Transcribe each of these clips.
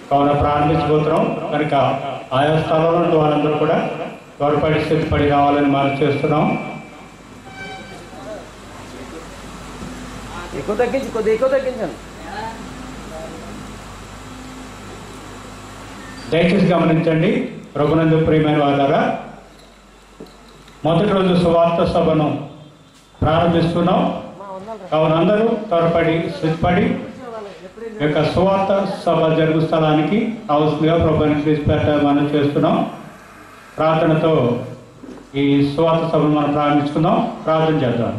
కావున ప్రారంభించబోతున్నాం కనుక ఆయా స్థలంలో ఉన్న వాళ్ళందరూ కూడా త్వరపడి స్థితిపడి రావాలని మనం చేస్తున్నాం ఎక్కువ తగ్గించు కొద్దిగా ఎక్కువ తగ్గించండి దయచేసి గమనించండి రఘునందు ప్రియమైన వాళ్ళారా మొదటి రోజు సువార్త సభను ప్రారంభిస్తున్నాం కావున అందరూ త్వరపడి సిద్ధపడి ఈ యొక్క సువార్త సభ జరుగు స్థలానికి అవసరంగా ప్రభుత్వం తీసుకుపెట్ట మనం చేస్తున్నాం ప్రార్థనతో ఈ సువార్త సభను మనం ప్రారంభించుకుందాం ప్రార్థన చేద్దాం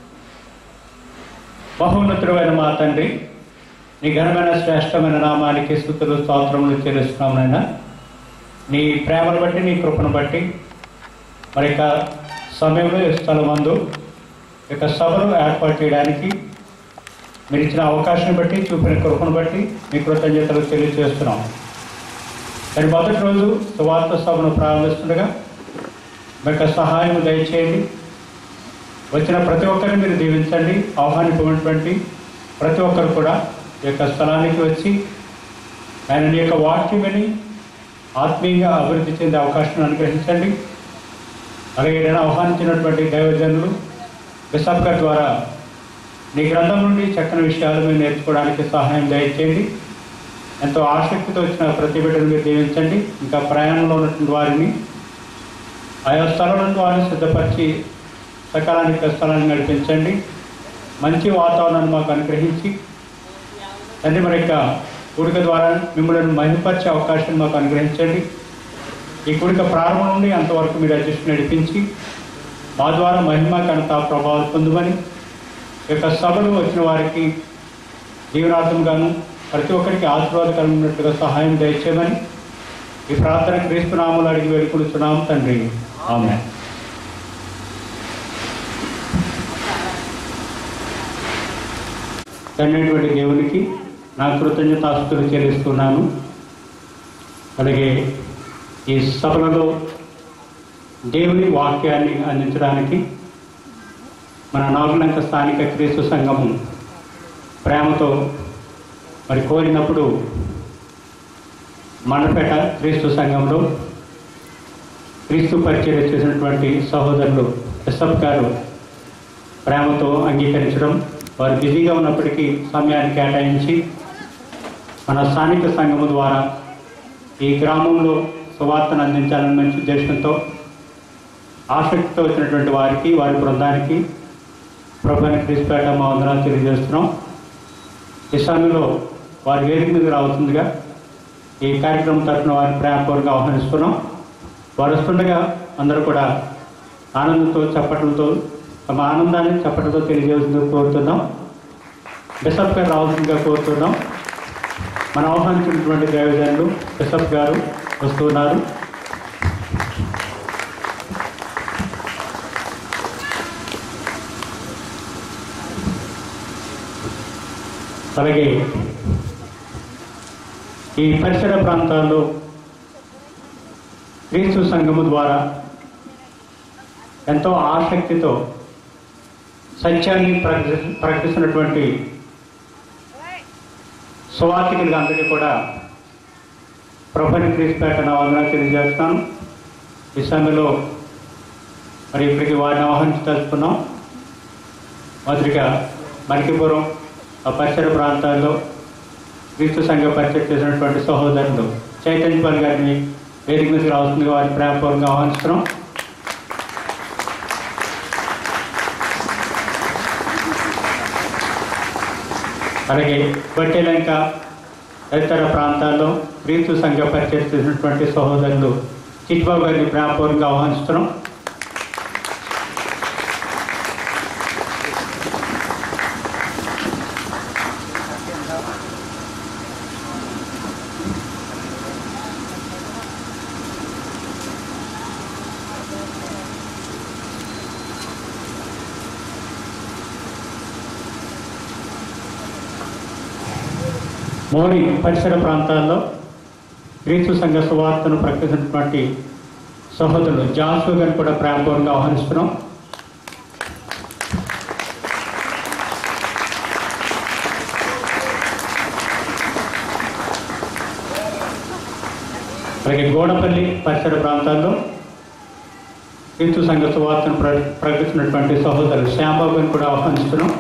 బహున్నతుడైన మా తండ్రి నీ ఘనమైన శ్రేష్టమైన నామానికి స్థుతులు స్తోత్రములు చెల్లిస్తున్నాం నాయన నీ ప్రేమను బట్టి నీ కృపను బట్టి మరి యొక్క సమయంలో ఈ స్థలమందు ఈ యొక్క సభను ఏర్పాటు చేయడానికి మీరు ఇచ్చిన అవకాశం బట్టి చూపిన కృపను బట్టి మీ కృతజ్ఞతలు తెలియజేస్తున్నాం మరి మొదటి రోజు సువార్త సభను ప్రారంభిస్తుండగా మీ యొక్క సహాయం దయచేయండి వచ్చిన ప్రతి ఒక్కరిని మీరు దీవించండి ఆహ్వానించినటువంటి ప్రతి ఒక్కరు కూడా ఈ యొక్క స్థలానికి వచ్చి ఆయన నీ యొక్క వాక్యం విని ఆత్మీయంగా అభివృద్ధి చెందే అవకాశం అనుగ్రహించండి అలాగే నేను ఆహ్వానించినటువంటి దైవజనులు బిషప్ గారి ద్వారా నీ గ్రంథం నుండి చక్కని విషయాలు మీరు నేర్చుకోవడానికి సహాయం దయచేయండి ఎంతో ఆసక్తితో వచ్చిన ప్రతి బిడ్డను మీరు దీవించండి ఇంకా ప్రయాణంలో ఉన్నటువంటి వారిని ఆయా స్థలంలో వారిని సిద్ధపరిచి సకాలానికి స్థలాన్ని నడిపించండి మంచి వాతావరణాన్ని మాకు అనుగ్రహించి తండ్రి మరి యొక్క కూడిక ద్వారా మిమ్మల్ని మహిమపరిచే అవకాశం మాకు అనుగ్రహించండి ఈ కూడిక ప్రారంభం నుండి అంతవరకు మీరు అడ్జస్ట్ నడిపించి మా ద్వారా మహిమ కనుక ప్రభావం పొందుమని ఈ యొక్క సభలు వచ్చిన వారికి జీవనార్థంగాను ప్రతి ఒక్కరికి ఆశీర్వాదకరమైనట్టుగా సహాయం దయచేయమని ఈ ప్రార్థన క్రీస్తునామలు అడిగి వేడుకుంటున్నాం తండ్రి ఆమె తండ్రి దేవునికి నా కృతజ్ఞతాస్తులు చెల్లిస్తున్నాను అలాగే ఈ సభలలో దేవుని వాక్యాన్ని అందించడానికి మన నాగులంక స్థానిక క్రీస్తు సంఘము ప్రేమతో మరి కోరినప్పుడు మండపేట క్రీస్తు సంఘంలో క్రీస్తు పరిచయం చేసినటువంటి సహోదరులు ఎస్ఎఫ్ గారు ప్రేమతో అంగీకరించడం వారు బిజీగా ఉన్నప్పటికీ సమయాన్ని కేటాయించి మన స్థానిక సంఘము ద్వారా ఈ గ్రామంలో సువార్తను అందించాలని మంచి ఉద్దేశంతో ఆసక్తితో వచ్చినటువంటి వారికి వారి బృందానికి ప్రభుత్వానికి క్రిస్పేట మా వందనాలు తెలియజేస్తున్నాం ఈ సమయంలో వారి వేదిక మీద రావుతుందిగా ఈ కార్యక్రమం తరఫున వారిని ప్రేమపూర్వకంగా ఆహ్వానిస్తున్నాం వారు వస్తుండగా అందరూ కూడా ఆనందంతో చప్పట్లతో తమ ఆనందాన్ని చప్పట్లతో తెలియజేస్తుందని కోరుతున్నాం బిషప్ గారు రావాల్సిందిగా కోరుతున్నాం మన ఆహ్వానించినటువంటి దైవజనులు బిషప్ గారు వస్తున్నారు అలాగే ఈ పరిసర ప్రాంతాల్లో క్రీస్తు సంఘము ద్వారా ఎంతో ఆసక్తితో సత్యాన్ని ప్రకటి ప్రకటిస్తున్నటువంటి సువార్థికులుగా అందరికీ కూడా ప్రభుని క్రీస్తుపేట నా వందనాలు తెలియజేస్తాను ఈ సమయంలో మరి ఇప్పటికి వారిని ఆహ్వానించి తెలుసుకున్నాం మొదటిగా మణికిపురం ఆ పరిసర ప్రాంతాల్లో క్రీస్తు సంఘ పరిచయం చేసినటువంటి సహోదరులు చైతన్యపాల్ గారిని వేదిక మీదకి రావాల్సిందిగా వారిని ప్రేమపూర్వకంగా ఆహ్వానిస్తున్నాం అలాగే బట్టెలంక తదితర ప్రాంతాల్లో క్రీస్తు సంఘ పరిచయం చేసినటువంటి సహోదరులు చిట్బాబు గారిని ప్రేమపూర్వకంగా ఆహ్వానిస్తున్నాం మోని పరిసర ప్రాంతాల్లో క్రీస్తు సంఘ సువార్తను ప్రకటించినటువంటి సహోదరులు జాన్సు గారిని కూడా ప్రేమపూర్వకంగా ఆహ్వానిస్తున్నాం అలాగే గోడపల్లి పరిసర ప్రాంతాల్లో క్రీస్తు సంఘ సువార్తను ప్ర ప్రకటిస్తున్నటువంటి సహోదరులు శ్యాంబాబుని కూడా ఆహ్వానిస్తున్నాం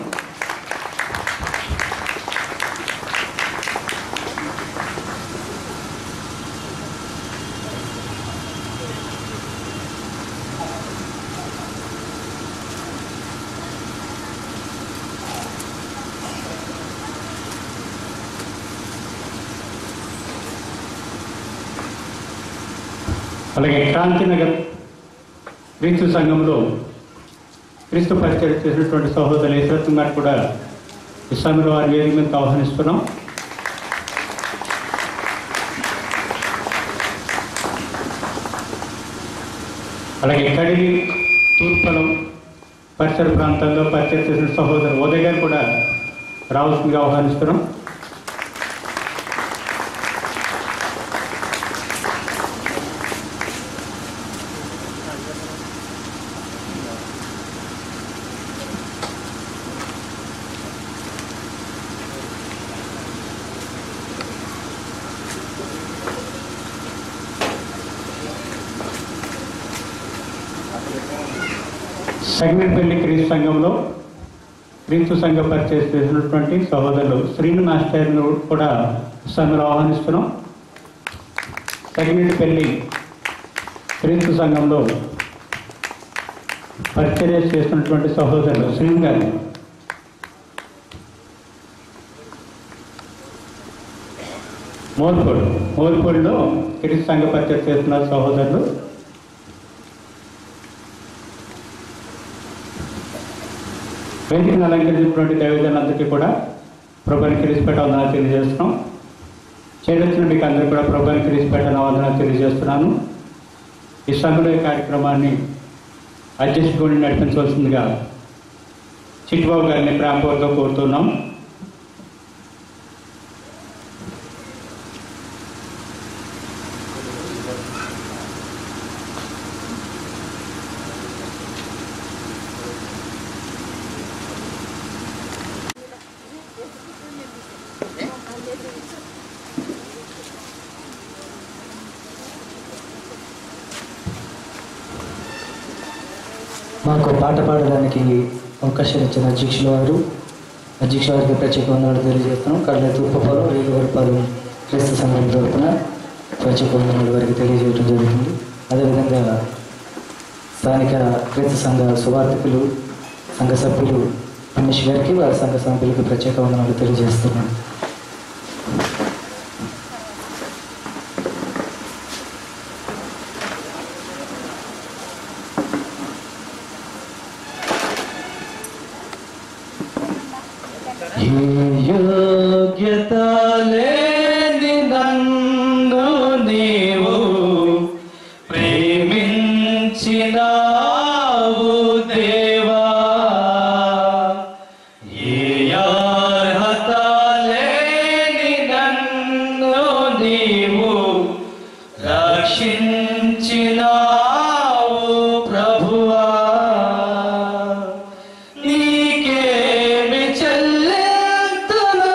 అలాగే క్రాంతినగర్ క్రీస్తు సంఘంలో క్రీస్తు పరిచయం చేసినటువంటి సహోదరులు ఈశ్వరత్వం గారు కూడా ఈ సమయంలో వారి వేదిక మీద ఆహ్వానిస్తున్నాం అలాగే కడిగి తూర్పలం పరిసర ప్రాంతాల్లో పరిచయం చేసిన సహోదరు ఉదయ్ గారు కూడా రావాల్సిందిగా ఆహ్వానిస్తున్నాం సంగంపల్లి క్రీస్తు సంఘంలో క్రీస్తు సంఘ పరిచయం చేసినటువంటి సహోదరులు శ్రీను మాస్టర్ను కూడా సంఘంలో ఆహ్వానిస్తున్నాం తగినపల్లి క్రీస్తు సంఘంలో పరిచర్య చేస్తున్నటువంటి సహోదరులు శ్రీను గారు మోర్పూడి మోర్పూడిలో క్రీస్తు సంఘ పరిచయం చేస్తున్న సహోదరులు వేదికను అలంకరించినటువంటి దైవజనులందరికీ కూడా ప్రభుత్వానికి కిరిసిపేట వందనాలు తెలియజేస్తున్నాం చేయొచ్చిన మీకు అందరికీ కూడా ప్రభుత్వానికి కిరిసిపేట వందనాలు తెలియజేస్తున్నాను ఈ సమయ కార్యక్రమాన్ని అధ్యక్షుడిని నడిపించవలసిందిగా చిట్టుబాబు గారిని ప్రేమపూర్వకంగా కోరుతున్నాం మాకు పాట పాడడానికి అవకాశం ఇచ్చిన అధ్యక్షుల వారు అధ్యక్షుల వారికి ప్రత్యేక వందనాలు తెలియజేస్తున్నాం కళ్ళ తూర్పుపాలు రేగువరపాలు క్రీస్తు సంఘం తరపున ప్రత్యేక వందనాలు వారికి తెలియజేయడం జరుగుతుంది అదేవిధంగా స్థానిక క్రీస్తు సంఘ సువార్థికులు సంఘ సభ్యులు రమేష్ గారికి వారి సంఘ సభ్యులకు ప్రత్యేక వందనాలు తెలియజేస్తున్నాం ఏ యోగ్యత లేని నన్ను నీవు ప్రేమించినావు దేవా ఏ అర్హత లేని నన్ను నీవు రక్షించినావు ప్రభువా నీకేమి చెల్లెంతును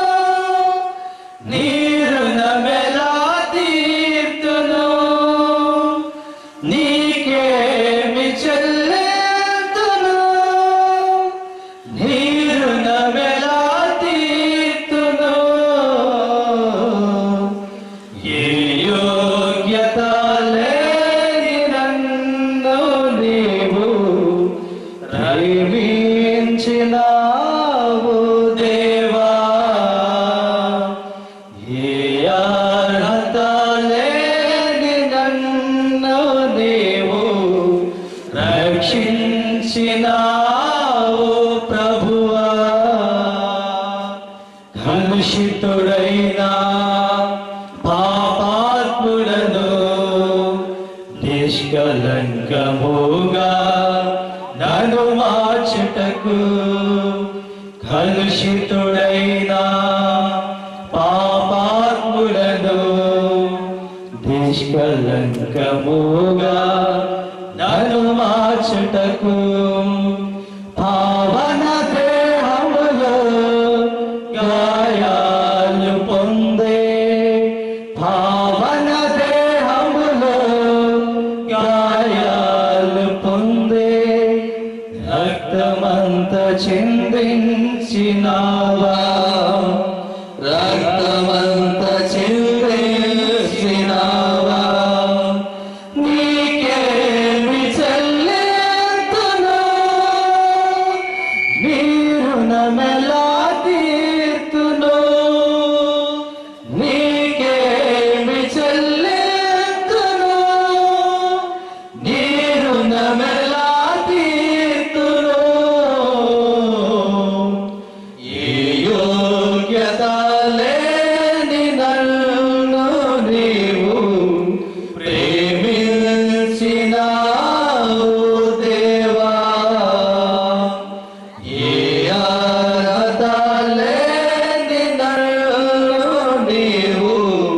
నీరునమెలా తీర్తును నీకేమి చెల్లెంతును నీరునమెలా తీర్తును ఏ యోగ్యత లేని నన్ను నీవు ప్రేమించినావు దేవా ఏ అర్హత లేని నన్ను నీవు రక్షించినావు ప్రభువా కలుషితుడైనా పాపాత్ములను నిష్కలంకముగా నన్ను మార్చుటకు కలుషితుడైనా పాపాత్ములను నిష్కలంకముగా నన్ను మార్చుటకు పావన దేహములో గాయాలు పొందే పావన దేహ చిందించినావా రక్తమంత చిందించినావా నీకేమి చెల్లేతును నీరుణమెలా తీర్తును నీకేమి చెల్లేతును నీరుణమెలా తీర్తును ఏ యోగ్యత లేని నన్ను నీవు ప్రేమించినావు దేవా ఏ అర్హత లేని నన్ను నీవు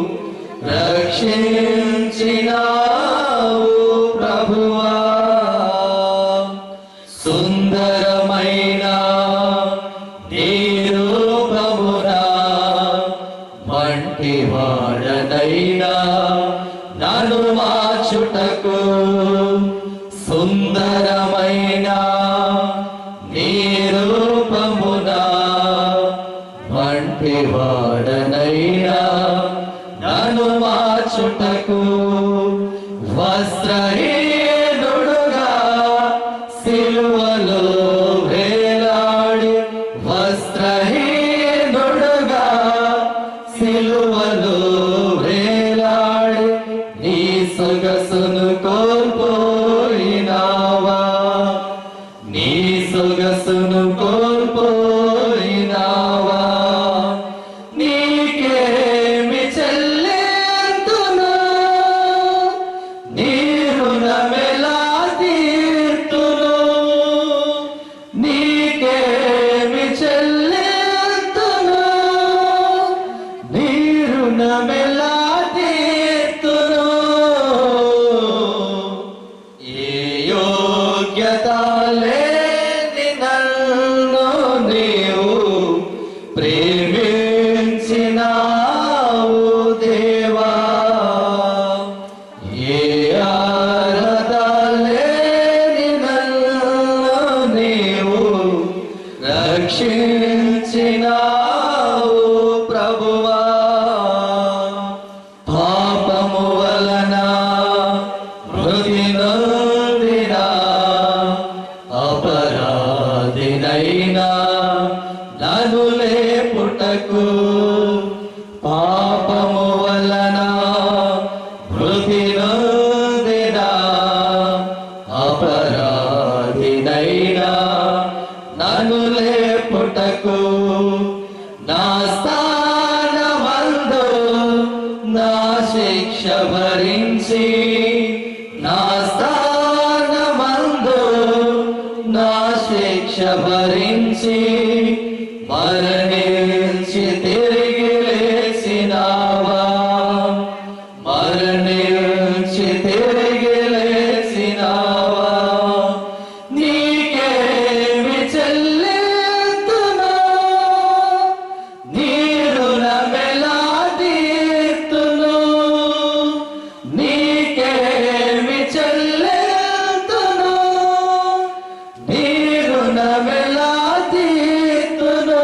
రక్షించినావు ప్రభువా సుందరమైన నీరూపమునా మంటి వాడనైనా నన్ను మార్చుటకు సుందరమైన నీరూపమునా మంటి వాడనైనా నన్ను మార్చుటకు వస్త్రహీనుడుగా సిలువలో వేలాడి వస్త్రహీనుడుగా సిలువలో వేలాడి నీ సొగసును కోల్పోయినావా నీ సొగసును కోల్పోయినావా నీకేమి చెల్లేతును నీరుణమెలా తీర్తును నీకేమి చెల్లేతును నీరుణమెలా తీర్తును ఏ యోగ్యత లేని నన్ను నీవు ప్రేమించినావు దేవా ఏ అర్హత లేని నన్ను నీవు రక్షించినావు ప్రభువా పాపము వలన మృతి నొందిన అపరాధినైనా నన్ను లేపుటకు పాపము వలన మృతి నొందిన అపరాధినైనా నన్ను లేపుటకు నా స్థానమందు నా శిక్ష భరించి నా స్థానమందు నా శిక్ష భరించి మరణించి తిరిగి లేచినావా మరణించి తిరిగి లేచినావా నీకేమి చెల్లేతునా నీరుణమెలా తీర్తును నీకేమి చెల్లేతును నీరుణమెలా తీర్తును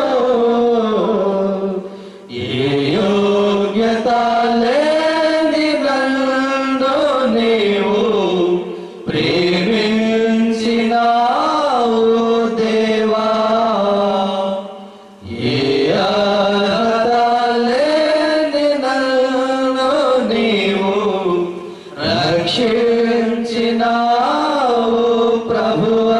ఏ యోగ్యత లేని నన్ను నీవు ప్రేమించినావు దేవా ఏ అర్హత లేని నన్ను నీవు రక్షించినావు ప్రభువా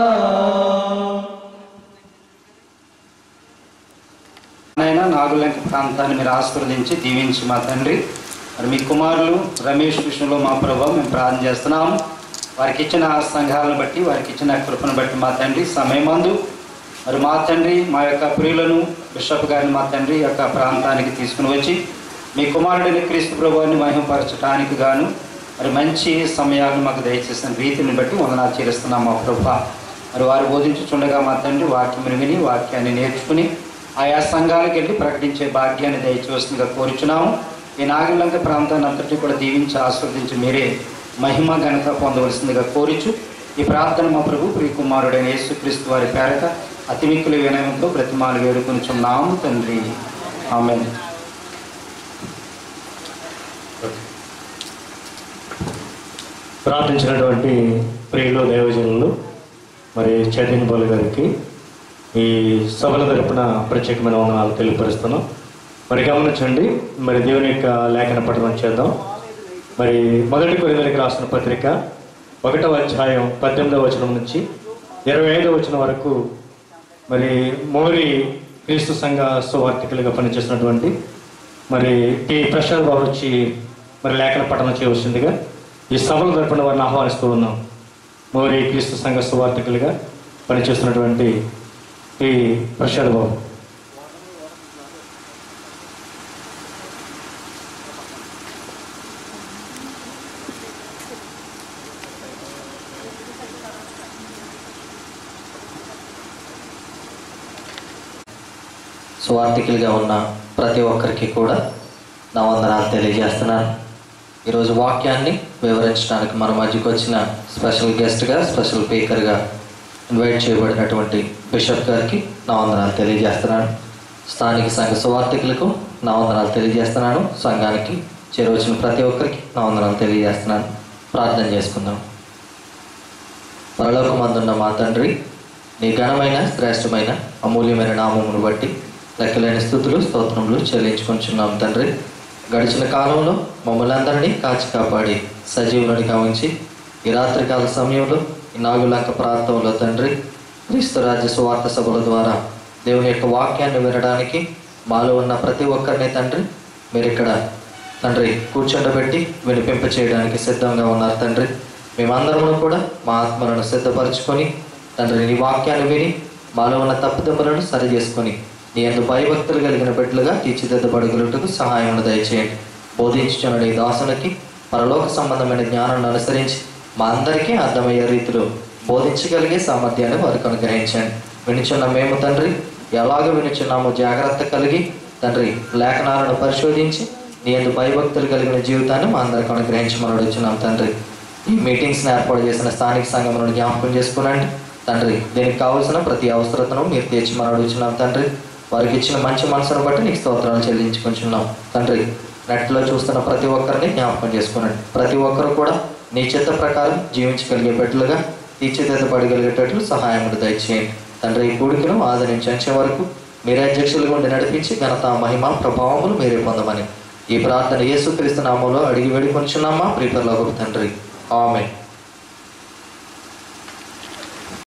నాయన నాగులంక ప్రాంతాన్ని మీరు ఆశీర్వదించి దీవించి మా తండ్రి మరి మీ కుమారులు రమేష్ విష్ణులో మా ప్రభావ మేము ప్రార్థన చేస్తున్నాము వారికి ఇచ్చిన సంఘాలను బట్టి వారికి ఇచ్చిన కృపను బట్టి మా తండ్రి సమయమందు మరి మా తండ్రి మా యొక్క ప్రియులను బిషప్ గారిని మా తండ్రి ఈ యొక్క ప్రాంతానికి తీసుకుని వచ్చి మీ కుమారుడిని క్రీస్తు ప్రభువాన్ని మహిమపరచడానికి గాను మరి మంచి సమయాలను మాకు దయచేసిన రీతిని బట్టి వందనాలు చేస్తున్నాం మా ప్రభు మరి వారు బోధించుచుండగా మా తండ్రి వాక్యమును విని వాక్యాన్ని నేర్చుకుని ఆయా సంఘాలకు వెళ్ళి ప్రకటించే భాగ్యాన్ని దయచేస్తుందిగా కోరుచున్నాము ఈ నాగలంక ప్రాంతాన్ని అంతటినీ కూడా దీవించి ఆస్వాదించి మీరే మహిమ ఘనత పొందవలసిందిగా కోరుచు ఈ ప్రార్థన మా ప్రభు ప్రియ కుమారుడైన యేసుక్రీస్తు వారి పేరట అతి మిక్కుల వినయంతో ప్రతిమాలు వేడుకొనిచున్నాము తండ్రి ఆమె ప్రార్థించినటువంటి ప్రియులు దైవజనులు మరి చైతన్య బాలు గారికి ఈ సభల తరపున ప్రత్యేకమైన వందనాలు తెలియపరుస్తున్నాం మరి గమనించండి మరి దేవుని యొక్క లేఖన పఠనం చేద్దాం మరి మొదటి కొరిందరికి రాసిన పత్రిక ఒకటవ అధ్యాయం పద్దెనిమిదవ వచనం నుంచి ఇరవై ఐదవ వచనం వరకు మరి మోరి క్రీస్తు సంఘ సువార్థికులుగా పనిచేస్తున్నటువంటి మరి టి ప్రశాంత్ బాబు వచ్చి మరి లేఖన పఠనం చేయవలసిందిగా ఈ సభల తరపున వారిని ఆహ్వానిస్తూ ఉన్నాం మోరి క్రీస్తు సంఘ సువార్థికులుగా పనిచేస్తున్నటువంటి ఈ ప్రసాద్ బాబు సువార్థికులుగా ఉన్న ప్రతి ఒక్కరికి కూడా నా వందనాలు తెలియజేస్తున్నాను ఈరోజు వాక్యాన్ని వివరించడానికి మన మధ్యకు వచ్చిన స్పెషల్ గెస్ట్గా స్పెషల్ స్పీకర్గా ఇన్వైట్ చేయబడినటువంటి బిషప్ గారికి నా వందనాలు తెలియజేస్తున్నాను స్థానిక సంఘ సువార్థికులకు నా వందనాలు తెలియజేస్తున్నాను సంఘానికి చేరవచ్చిన ప్రతి ఒక్కరికి నా వందనాలు తెలియజేస్తున్నాను ప్రార్థన చేసుకుందాం పరలోకమందున్న మా తండ్రి నీ ఘనమైన శ్రేష్టమైన అమూల్యమైన నామమును బట్టి లెక్కలేని స్థుతులు స్తోత్రములు చెల్లించుకొంచున్నాం తండ్రి గడిచిన కాలంలో మమ్మల్ని అందరినీ కాచి కాపాడి సజీవులనిగా ఉంచి ఈ రాత్రికాల సమయంలో ఈ నాగులంక ప్రాంతంలో తండ్రి క్రీస్తు రాజ్య సువార్త సభల ద్వారా దేవుని యొక్క వాక్యాన్ని వినడానికి మాలో ఉన్న ప్రతి ఒక్కరిని తండ్రి మీరు ఇక్కడ తండ్రి కూర్చోబెట్టి వినిపింప చేయడానికి సిద్ధంగా ఉన్నారు తండ్రి మేమందరము కూడా మా ఆత్మలను సిద్ధపరచుకొని తండ్రి నీ వాక్యాన్ని విని మాలో ఉన్న తప్పుదెబ్బలను సరి చేసుకొని నీ ఎందు భయభక్తులు కలిగిన బిడ్డలుగా తీర్చిదిద్దబడగలుగుటకు సహాయం దయచేయండి బోధించుచున్న నీ దాసునికి పరలోక సంబంధమైన జ్ఞానాన్ని అనుసరించి మా అందరికీ అర్థమయ్యే రీతిలో బోధించగలిగే సామర్థ్యాన్ని వారికి అనుగ్రహించండి వినిచున్న మేము తండ్రి ఎలాగ వినిచున్నామో జాగ్రత్త కలిగి తండ్రి లేఖనాలను పరిశోధించి నీ ఎందు భయభక్తులు కలిగిన జీవితాన్ని మా అందరికి అనుగ్రహించమని అడుగుతున్నాం తండ్రి ఈ మీటింగ్స్ని ఏర్పాటు చేసిన స్థానిక సంఘములను జ్ఞాపకం చేసుకునండి తండ్రి దీనికి కావలసిన ప్రతి అవసరతను మీరు తీర్చమని అడుగుతున్నాం తండ్రి వారికి ఇచ్చిన మంచి మనసును బట్టి నీకు స్తోత్రాలు చెల్లించుకుంటున్నాం తండ్రి నెట్లో చూస్తున్న ప్రతి ఒక్కరిని జ్ఞాపకం చేసుకునండి ప్రతి ఒక్కరు కూడా నీ చిత్త ప్రకారం జీవించగలిగే బిడ్డలుగా తీర్చిదిద్దబడగలిగేటట్లు సహాయం దయచేయండి తండ్రి ఈ కూడికను ఆదరించే వరకు మీరే అధ్యక్షులుగా ఉండి నడిపించి ఘనత మహిమ ప్రభావములు మీరే పొందమని ఈ ప్రార్థన యేసుక్రీస్తు నామంలో అడిగి వేడుకొంచున్నామా ప్రీపర్లో తండ్రి ఆమె